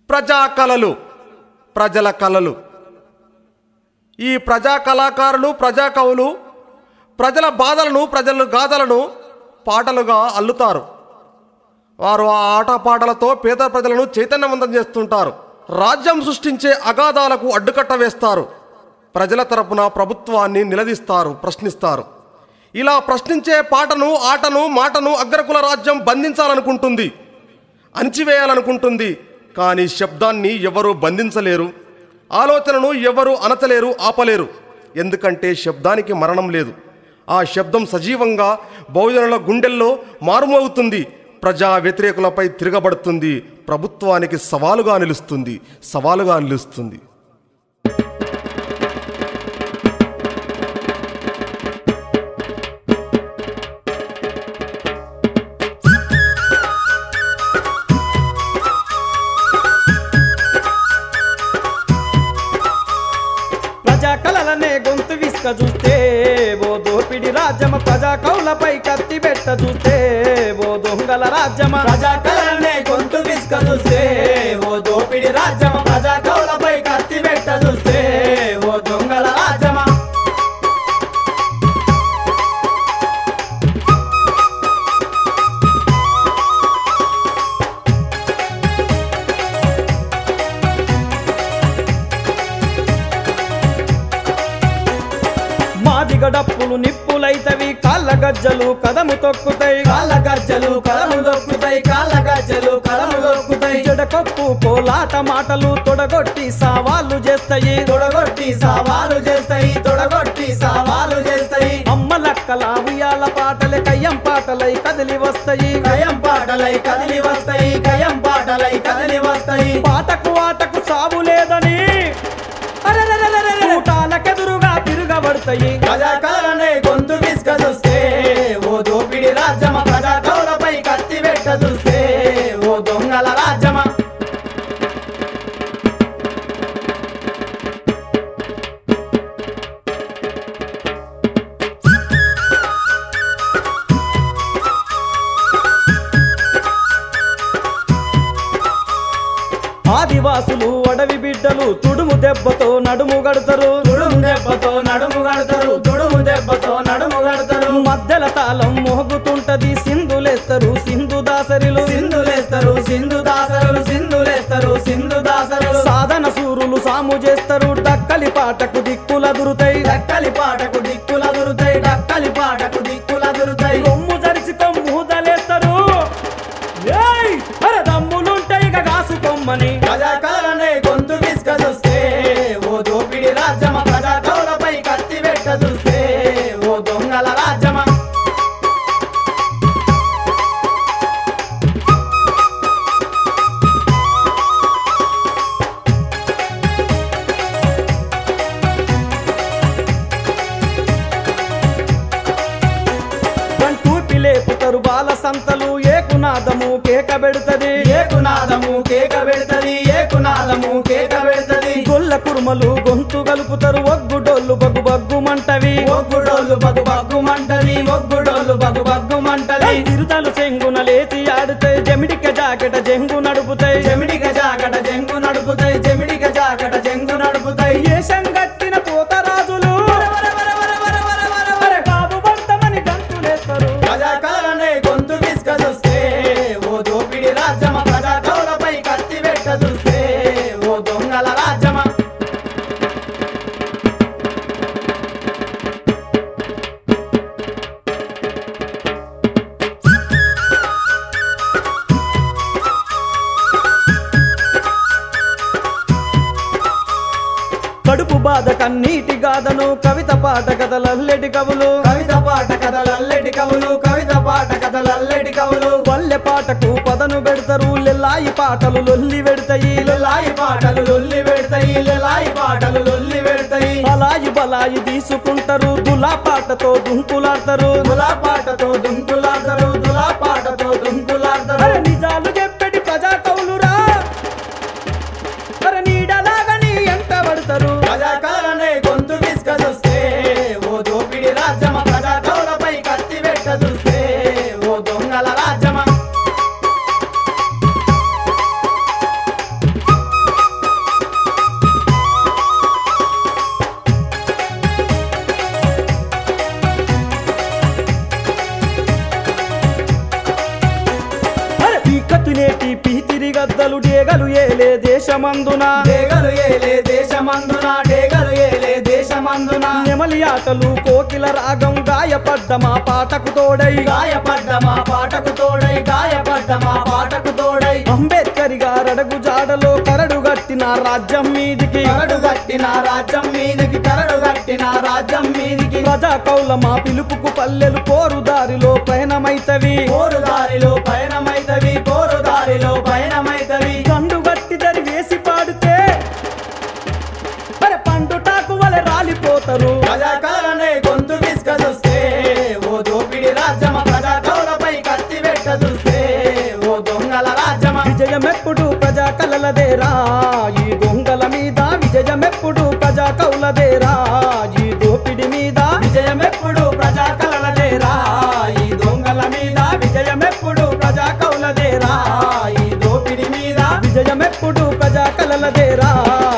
ప్రజా కళలు ప్రజల కళలు ఈ ప్రజా కళాకారులు ప్రజా కవులు ప్రజల బాధలను ప్రజల గాథలను పాటలుగా అల్లుతారు వారు ఆ ఆటపాటలతో పేద ప్రజలను చైతన్యవంతం చేస్తుంటారు రాజ్యం సృష్టించే అగాధాలకు అడ్డుకట్ట వేస్తారు ప్రజల తరపున ప్రభుత్వాన్ని నిలదీస్తారు ప్రశ్నిస్తారు ఇలా ప్రశ్నించే పాటను ఆటను మాటను అగ్రకుల రాజ్యం బంధించాలనుకుంటుంది అణిచివేయాలనుకుంటుంది కానీ శబ్దాన్ని ఎవరు బంధించలేరు ఆలోచనను ఎవరు అణచలేరు ఆపలేరు ఎందుకంటే శబ్దానికి మరణం లేదు ఆ శబ్దం సజీవంగా బహుజనుల గుండెల్లో మారుమోగుతుంది ప్రజా వ్యతిరేకులపై తిరగబడుతుంది ప్రభుత్వానికి సవాలుగా నిలుస్తుంది సవాలుగా నిలుస్తుంది ప్రజా కలలనే గొంతు విసుక చూస్తే ఓ దోపిడి రాజ్యమ ప్రజా కౌలపై కత్తి పెట్ట చూస్తే ఓ దొంగల రాజ్యమ ప్రజా కళనే గొంతు విసుక చూస్తే ఓ దోపిడి రాజ్యమ ప్రజా కౌలపై కత్తి పెట్ట చూస్తే ఓ దొంగల రాజ్యమా మాదిగ డప్పులు నిప్పులైతవి కాళ్ళ గజ్జలు కదము తొక్కుతాయి కాళ్ళ గజ్జలు కలము దొక్కుతాయి కాళ్ళ గజ్జలు కలము దొక్కుతాయి జడకొప్పు కోలాట మాటలు తొడగొట్టి సవాళ్ళు చేస్తాయి తొడగొట్టి సవాలు చేస్తాయి తొడగొట్టి సవాలు చేస్తాయి అమ్మలక్కల ఉయ్యాల పాటలే కయ్యం పాటలై కదిలి వస్తాయి కయం పాటలై కదిలి వస్తాయి కయం పాటలై కదిలి వస్తాయి పాటకు ఆటకు సాగు లేదని ఊటాలకెదురుగా తిరగబడతాయి ప్రజా కళనే గొంతు విసుక చూస్తే ఓ దోపిడి రాజ్యమ ప్రజా కౌలపై కత్తి పెట్ట చూస్తే ఓ దొంగల రాజ్యమా ఆదివాసులు అడవి బిడ్డలు తుడుము దెబ్బతో నడుము గడతారు తుడుము దెబ్బతో నడుము గడతారు తుడుము దెబ్బతో నడుము గడతారు మధ్యల తాళం మోగుతుంటది సింధులేస్తారు సింధు దాసరిలు సింధులేస్తారు సింధు దాసరులు సింధులేస్తారు సింధు దాసరులు సాధన సూరులు సాము చేస్తారు డక్కలి పాటకు దిక్కులదురుతాయి డక్కలి పాటకు దిక్కుల దొరుతాయి డక్కలి పాటకు దిక్కుల దొరుతాయి కొమ్ము జరిసి కొమ్ము దలేస్తారు ఏయ్! అరే దమ్ములుంటాయి ఇక కాసు కొమ్మని ప్రజా కళనే గొంతు విసుక చూస్తే ఓ దోపిడి రాజ్యమ ప్రజా కౌలపై కత్తి పెట్ట చూస్తే ఓ దొంగల రాజ్యమా గంటూపి లేపుతారు బాల సంతలు ఏకునాదము కేక పెడుతది ఏకునాదము కేక పెడతది ఏకునాదము కేక పెడతది గొల్ల కురుమలు గొంతు కలుపుతారు ఒగ్గుడోళ్ళు బగ్గు బగ్గుమంటవి మొగ్గుడోళ్ళు బగు బగ్గు మంటది మొగ్గుడోళ్ళు బగు బగ్గు మంటది తిరుతలు చెంగున లేచి ఆడుతాయి జమిడిక జాకెట జంగు నడుపుతాయి చెమిడిక జాకట జంగు నడుపుతాయి చెమిడిక జాకట జంగు నడుపుతాయి ఏషం గట్టిన పోతరాజులు అరే బాబు బంతమని గంతులేస్తారు ప్రజా కళనే గొంతు విసుక చూస్తే ఓ దోపిడి రాజ్యమ ప్రజా కౌలపై కత్తి పెట్ట చూస్తే ఓ దొంగల రాజ్యమా కడుపు బాధ కన్నీటి గాథను కవిత పాట కథలల్లెటి కవులు కవిత పాట కథలల్లెటి కవులు కవిత పాట కథలల్లెటి కవులు పల్లె పాటకు పదను పెడతారు లెల్లాయి పాటలు లొల్లి పెడతాయి లలాయి పాటలు లొల్లి పెడతాయి లలాయి పాటలు లొల్లి పెడతాయి అలాయి బలాయి తీసుకుంటారు దులా పాటతో దుంకులాడతారు దులా పాటతో దుంకులాడతారు దులా పాటతో దుంకులాడతారు అరే నిజాలు చెప్పేటి ప్రజా కవులురా అరే నీడలాగని ఎంట పడతారు ప్రజా కళనే గొంతు విసుక చూస్తే ఓ దోపిడి రాజ్యమ ప్రజా కౌలపై కత్తి పెట్ట చూస్తే ఓ దొంగల రాజ్యమా డేగలు ఏలే దేశమందున డేగలు ఏలే దేశమందున డేగలు ఏలే దేశమందున నెమలి ఆటలు కోకిల రాగం గాయపడ్డ మా పాటకు తోడై గాయపడ్డ మా పాటకు తోడై గాయపడ్డ మా పాటకు తోడై అంబేద్కర్ గారడగు జాడలో కరడు గట్టిన రాజ్యం మీదికి కరడు కట్టిన రాజ్యం మీదికి కరడు కట్టిన రాజ్యం మీదికి ప్రజా కౌల మా పిలుపుకు పల్లెలు పోరు దారిలో పయనమైతవి కోరు దారిలో పయనమైతవి కోరు దారిలో పయనమైతవి కండు గట్టి దరి వేసి పాడితే మరి పండుటాకు వలె రాలిపోతారు ప్రజాకాలనే గొంతు విసుకదొస్తే ఓ దోపిడి రాజ్యమ ప్రజాకౌలపై కత్తి పెట్ట చూస్తే ఓ దొంగల రాజ్యమ విజయమెప్పుడు ప్రజా కలలదేరా ఈ దొంగల మీద విజయమెప్పుడు ప్రజా కౌలదేరా ఈ దోపిడి మీద విజయమెప్పుడు ప్రజా కలలదేరా ఈ దొంగల మీద విజయమెప్పుడు ప్రజా కౌలదేరా ఈ దోపిడి మీద విజయమెప్పుడు ప్రజా కలలదేరా